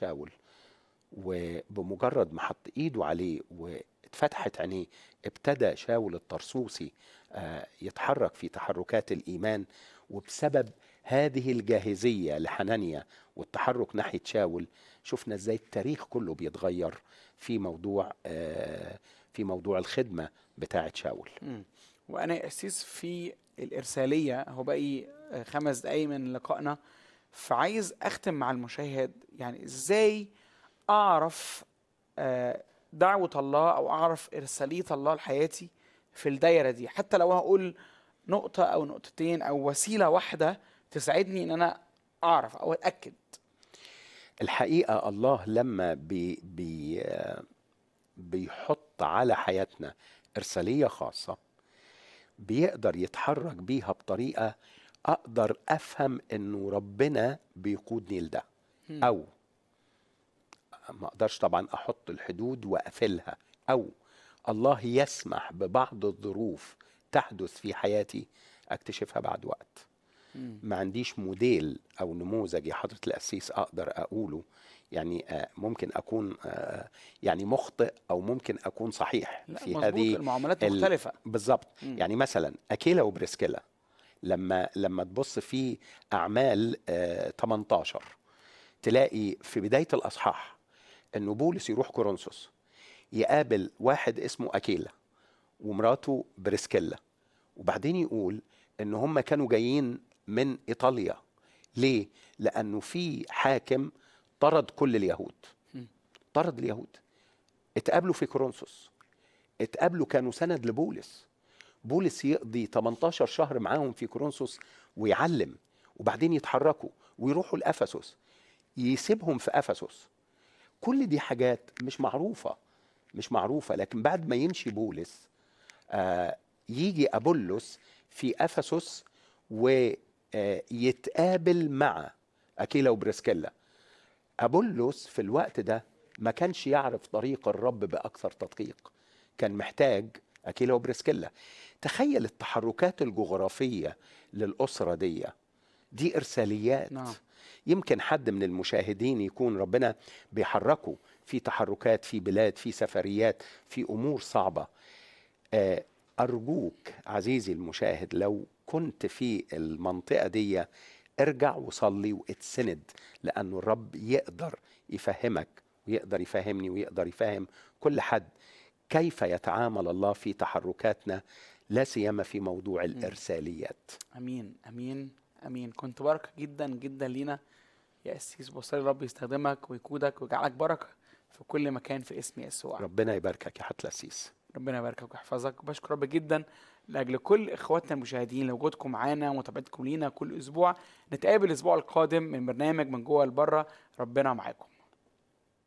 شاول وبمجرد ما حط ايده عليه واتفتحت عينيه ابتدى شاول الطرسوسي آه، يتحرك في تحركات الايمان وبسبب هذه الجاهزيه لحنانيا والتحرك ناحيه شاول شفنا ازاي التاريخ كله بيتغير في موضوع آه، في موضوع الخدمه بتاعه شاول مم. وانا يا اسيس في الارساليه هو باقي آه، خمس دقايق من لقائنا فعايز اختم مع المشاهد يعني ازاي اعرف آه، دعوه الله او اعرف ارساليه الله لحياتي في الدايره دي حتى لو هقول نقطه او نقطتين او وسيله واحده تساعدني ان انا اعرف او اتاكد الحقيقة الله لما بي بي بيحط على حياتنا إرسالية خاصة بيقدر يتحرك بيها بطريقة أقدر أفهم إنه ربنا بيقودني لده مم. أو ما أقدرش طبعا أحط الحدود وأقفلها أو الله يسمح ببعض الظروف تحدث في حياتي أكتشفها بعد وقت مم. ما عنديش موديل او نموذج يا حضره القسيس اقدر اقوله يعني آه، ممكن اكون آه، يعني مخطئ او ممكن اكون صحيح لا في مظبوط هذه المعاملات ال- مختلفه بالظبط مم. يعني مثلا اكيلا وبريسكيلا لما لما تبص في اعمال آه، 18 تلاقي في بدايه الاصحاح انه بولس يروح كورنثوس يقابل واحد اسمه اكيلا ومراته بريسكيلا وبعدين يقول ان هم كانوا جايين من ايطاليا ليه لانه في حاكم طرد كل اليهود مم. طرد اليهود اتقابلوا في كورنثوس اتقابلوا كانوا سند لبولس بولس يقضي 18 شهر معاهم في كورنثوس ويعلم وبعدين يتحركوا ويروحوا لافسس يسيبهم في افسس كل دي حاجات مش معروفه مش معروفه لكن بعد ما يمشي بولس آه يجي ابولس في افسس ويتقابل مع اكيلا وبريسكيلا ابولس في الوقت ده ما كانش يعرف طريق الرب باكثر تدقيق كان محتاج اكيلا وبريسكيلا تخيل التحركات الجغرافيه للاسره دي دي ارساليات نعم. يمكن حد من المشاهدين يكون ربنا بيحركه في تحركات في بلاد في سفريات في امور صعبه آه، ارجوك عزيزي المشاهد لو كنت في المنطقه دي ارجع وصلي واتسند لانه الرب يقدر يفهمك ويقدر يفهمني ويقدر يفهم كل حد كيف يتعامل الله في تحركاتنا لا سيما في موضوع الارساليات امين امين امين كنت بركه جدا جدا لينا يا اسيس بصلي الرب يستخدمك ويقودك ويجعلك بركه في كل مكان في اسم يسوع ربنا يباركك يا حتى الأسيس ربنا يباركك ويحفظك بشكر رب جدا لاجل كل اخواتنا المشاهدين لوجودكم معانا ومتابعتكم لينا كل اسبوع نتقابل الاسبوع القادم من برنامج من جوه لبره ربنا معاكم